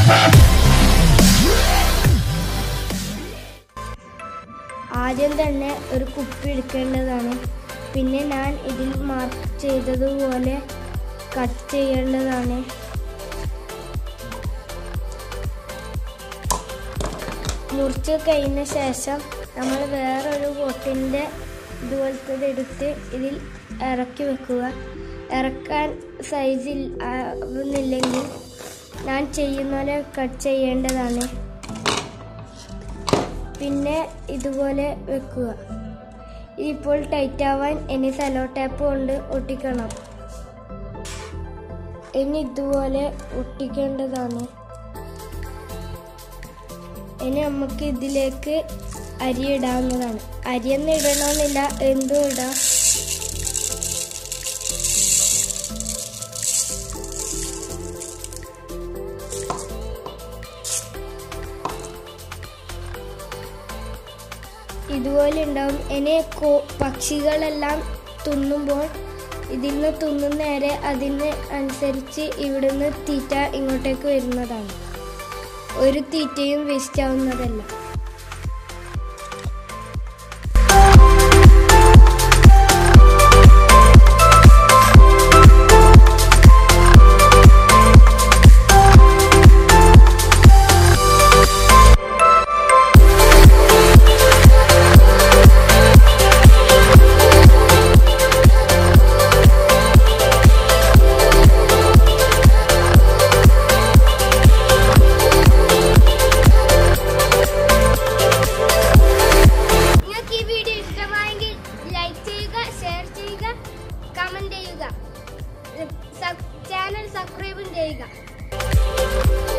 ആദ്യം തന്നെ ഒരു കുപ്പി എടുക്കേണ്ടതാണ് പിന്നെ ഞാൻ ഇതിൽ മാർക്ക് ചെയ്തതുപോലെ കട്ട് ചെയ്യേണ്ടതാണ് മുറിച്ച് കഴിഞ്ഞ ശേഷം നമ്മൾ വേറൊരു ബോട്ടിൻ്റെ ഇതുപോലത്തത് എടുത്ത് ഇതിൽ ഇറക്കി വെക്കുക ഇറക്കാൻ സൈസിൽ ആവുന്നില്ലെങ്കിൽ ഞാൻ ചെയ്യുന്ന പോലെ കട്ട് ചെയ്യേണ്ടതാണ് പിന്നെ ഇതുപോലെ വെക്കുക ഇതിപ്പോൾ ടൈറ്റ് ആവാൻ ഇനി സെലോ ടാപ്പ് കൊണ്ട് ഒട്ടിക്കണം ഇനി ഇതുപോലെ ഒട്ടിക്കേണ്ടതാണ് ഇനി നമുക്ക് ഇതിലേക്ക് അരി ഇടാവുന്നതാണ് അരിയൊന്നും ഇടണമെന്നില്ല എന്തും ഇടാം ഇതുപോലെ ഉണ്ടാവും ഇനി കോ- പക്ഷികളെല്ലാം തിന്നുമ്പോൾ ഇതിൽ നിന്ന് തിന്നുന്ന നേരെ അതിന് അനുസരിച്ച് ഇവിടുന്ന് തീറ്റ ഇങ്ങോട്ടേക്ക് വരുന്നതാണ് ഒരു തീറ്റയും വേസ്റ്റ് ആവുന്നതല്ല നിങ്ങൾക്ക് ഈ വീഡിയോ ഇഷ്ടമായെങ്കിൽ ലൈക്ക് ചെയ്യുക ഷെയർ ചെയ്യുക കമന്റ് ചെയ്യുക ചാനൽ സബ്സ്ക്രൈബും ചെയ്യുക